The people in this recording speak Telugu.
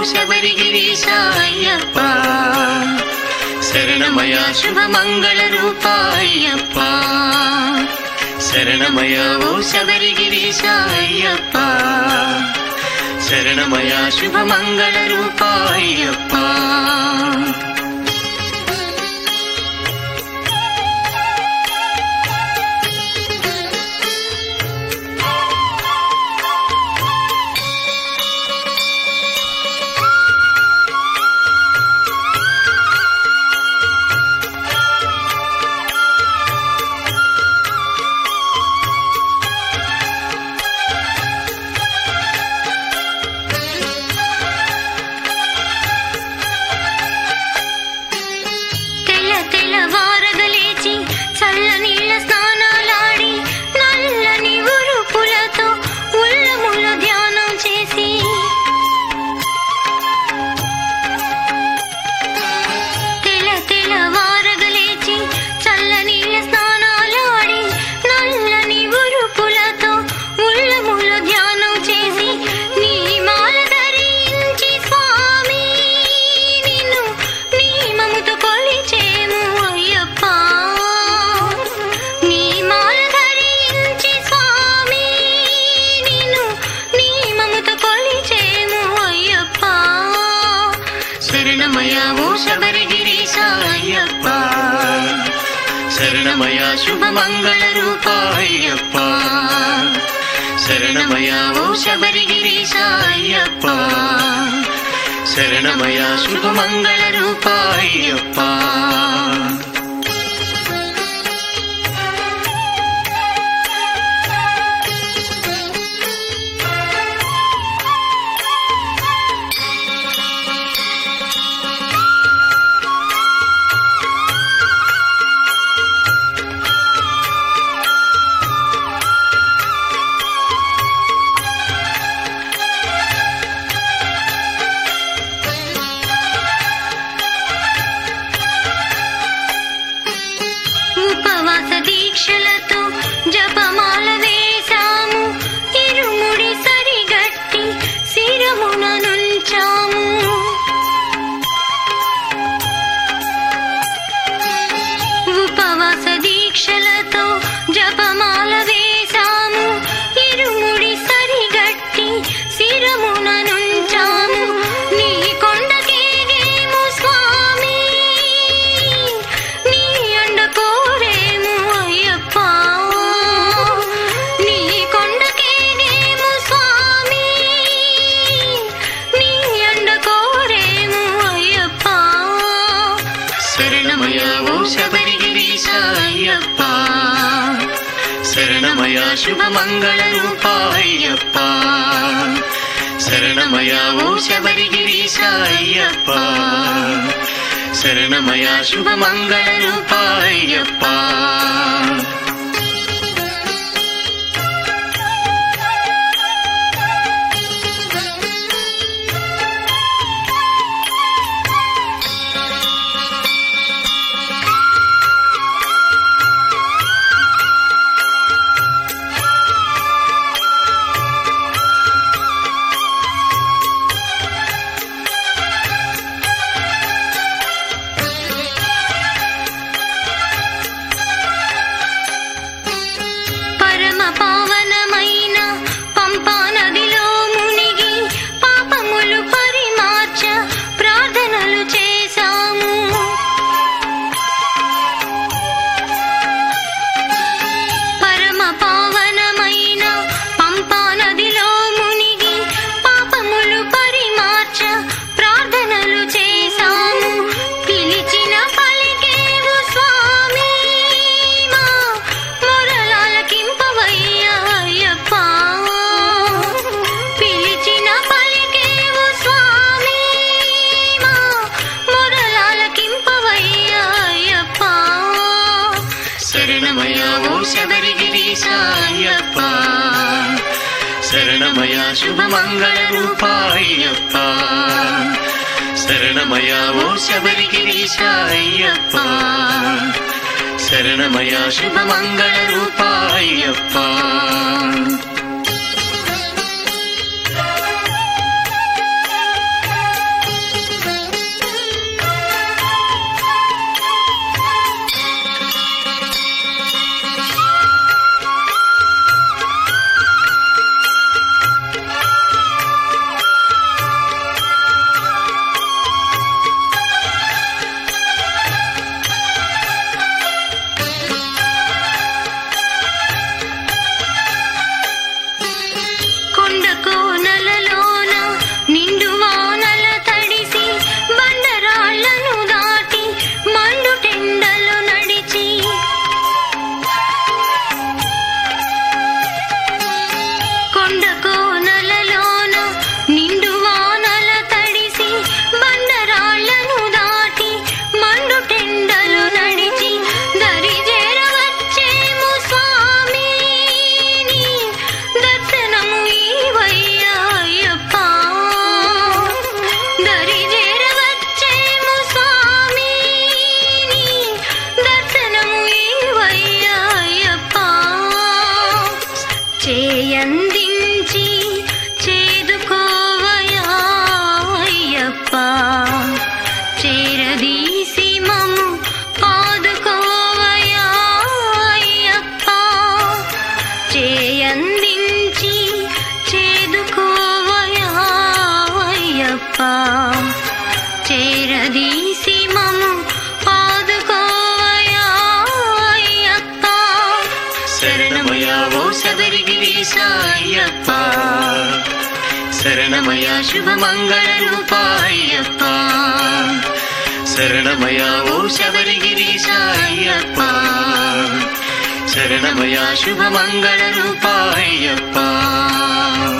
శబరిగిరీశ అయ్యప్ప శరణమయ శుభమంగళ రూప అయ్యప్ప శరణమయ ఓ శబరిగిరీశ అయ్యప్ప శరణమయ శుభమంగళ రూప అయ్యప్ప తెల్ల తెల్లవారగలేచి చల్ల నీళ్ళ స్నానాలాడి నల్లని ఉరుపులతో ఉల్లముల ధ్యానం చేసి తెల్ల తెల్లవారగలేచి చల్ల నీళ్ళ స్నానాలాడి నల్లని ఉరుపులతో ఉల్లముల ధ్యానం చేసి నీ మాల ధరించి స్వామి నిన్ను నియమముతో కొలిచేము అయ్యప్ప నీ మాల ధరించి స్వామి నిన్ను నియమముతో కొలిచేము అయ్యప్ప శరణమయ ఓ శబరిగిరీశ అయ్యప్ప శరణమయ శుభమంగళ రూప అయ్యప్ప శరణమయ ఓ శబరిగిరీశ అయ్యప్ప శరణమయ శుభమంగళ రూప అయ్యప్ప ఉపవాస దీక్షలతో జపమాల వేశాము ఇరుముడి సరిగట్టి శిరమున నుంచాము ఉపవాస దీక్షలతో జపమాల వేశాము ఇరుముడి సరిగట్టి శిరమున నుంచాము నీ కొండకేగేము స్వామి నీ అండ కోరేము అయ్యప్ప నీ కొండకేగేము స్వామి నీ అండ కోరేము అయ్యప్ప శరణమయ ఓ శబరిగిరీశ అయ్యప్ప శరణమయ శుభమంగళ రూప అయ్యప్ప శరణమయ ఓ శబరిగిరీశ అయ్యప్ప శరణమయ శుభమంగళ రూప అయ్యప్ప పరమ పావనమైన పంపా నదిలో మునిగి పాపములు పరిమార్చ ప్రార్థనలు చేశాము పరమ పావనమైన పంపా నదిలో మునిగి పాపములు పరిమార్చ ప్రార్థనలు చేశాము పిలిచిన పలికేవు స్వామి మా మొరలాలకింపవయ్యా అయ్యప్ప పిలిచిన పలికేవు స్వామి మా మొరలాలకింపవయ్యా అయ్యప్ప శరణమయ ఓ శబరిగిరీశ అయ్యప్ప శరణమయ శుభమంగళ రూప అయ్యప్ప శరణమయ ఓ శబరిగిరీశ అయ్యప్ప శరణమయ శుభమంగళ రూప అయ్యప్ప చేయందించి చేదుకోవయా అయ్యప్ప చేరదీసి మము ఆదుకోవయా అయ్యప్ప శరణమయా ఓ శబరిగిరీశ అయ్యప్ప శరణమయా శుభమంగళ రూప అయ్యప్ప శరణమయా ఓ శబరిగిరీశ అయ్యప్ప శరణమయా శుభమంగళ రూప అయ్యప్ప